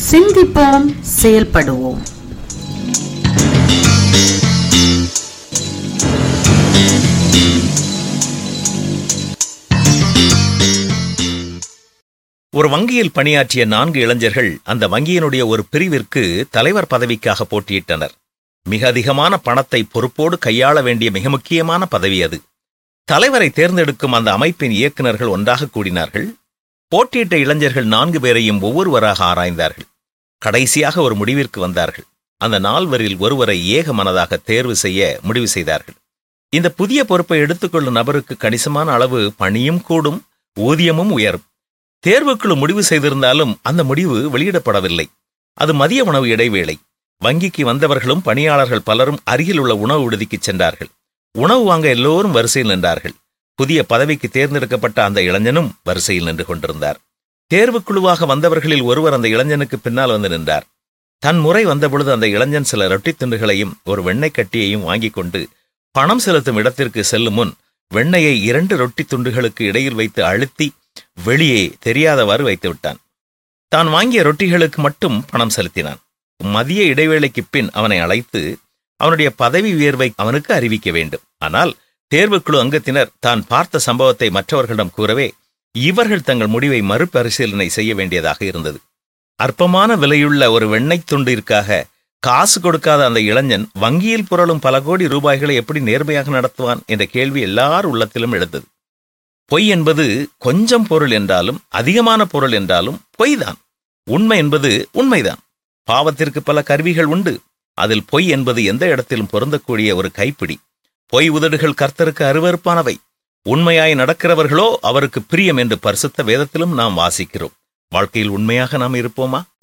சிந்திப்போம் செயல்படுவோம் ஒரு வங்கியில் பணியாற்றிய நான்கு இளைஞர்கள் அந்த வங்கியினுடைய ஒரு பிரிவிற்கு தலைவர் பதவிக்காக போட்டியிட்டனர் மிக அதிகமான பணத்தை பொறுப்போடு கையாள வேண்டிய மிக முக்கியமான பதவி அது தலைவரை தேர்ந்தெடுக்கும் அந்த அமைப்பின் இயக்குநர்கள் ஒன்றாக கூடினார்கள் போட்டியிட்ட இளைஞர்கள் நான்கு பேரையும் ஒவ்வொருவராக ஆராய்ந்தார்கள் கடைசியாக ஒரு முடிவிற்கு வந்தார்கள் அந்த நால்வரில் ஒருவரை ஏக மனதாக தேர்வு செய்ய முடிவு செய்தார்கள் இந்த புதிய பொறுப்பை எடுத்துக்கொள்ளும் நபருக்கு கணிசமான அளவு பணியும் கூடும் ஊதியமும் உயரும் தேர்வுக்குழு முடிவு செய்திருந்தாலும் அந்த முடிவு வெளியிடப்படவில்லை அது மதிய உணவு இடைவேளை வங்கிக்கு வந்தவர்களும் பணியாளர்கள் பலரும் அருகில் உள்ள உணவு விடுதிக்கு சென்றார்கள் உணவு வாங்க எல்லோரும் வரிசையில் நின்றார்கள் புதிய பதவிக்கு தேர்ந்தெடுக்கப்பட்ட அந்த இளைஞனும் வரிசையில் நின்று கொண்டிருந்தார் தேர்வுக்குழுவாக வந்தவர்களில் ஒருவர் அந்த இளைஞனுக்கு பின்னால் வந்து நின்றார் தன் முறை வந்தபொழுது அந்த இளைஞன் சில ரொட்டித் துண்டுகளையும் ஒரு வெண்ணெய் கட்டியையும் வாங்கிக் கொண்டு பணம் செலுத்தும் இடத்திற்கு செல்லும் முன் வெண்ணெயை இரண்டு ரொட்டித் துண்டுகளுக்கு இடையில் வைத்து அழுத்தி வெளியே தெரியாதவாறு வைத்து விட்டான் தான் வாங்கிய ரொட்டிகளுக்கு மட்டும் பணம் செலுத்தினான் மதிய இடைவேளைக்கு பின் அவனை அழைத்து அவனுடைய பதவி உயர்வை அவனுக்கு அறிவிக்க வேண்டும் ஆனால் தேர்வுக்குழு அங்கத்தினர் தான் பார்த்த சம்பவத்தை மற்றவர்களிடம் கூறவே இவர்கள் தங்கள் முடிவை மறுபரிசீலனை செய்ய வேண்டியதாக இருந்தது அற்பமான விலையுள்ள ஒரு வெண்ணெய் துண்டிற்காக காசு கொடுக்காத அந்த இளைஞன் வங்கியில் புரளும் பல கோடி ரூபாய்களை எப்படி நேர்மையாக நடத்துவான் என்ற கேள்வி எல்லார் உள்ளத்திலும் எழுந்தது பொய் என்பது கொஞ்சம் பொருள் என்றாலும் அதிகமான பொருள் என்றாலும் பொய்தான் உண்மை என்பது உண்மைதான் பாவத்திற்கு பல கருவிகள் உண்டு அதில் பொய் என்பது எந்த இடத்திலும் பொருந்தக்கூடிய ஒரு கைப்பிடி பொய் உதடுகள் கர்த்தருக்கு அருவருப்பானவை உண்மையாய் நடக்கிறவர்களோ அவருக்கு பிரியம் என்று பரிசுத்த வேதத்திலும் நாம் வாசிக்கிறோம் வாழ்க்கையில் உண்மையாக நாம் இருப்போமா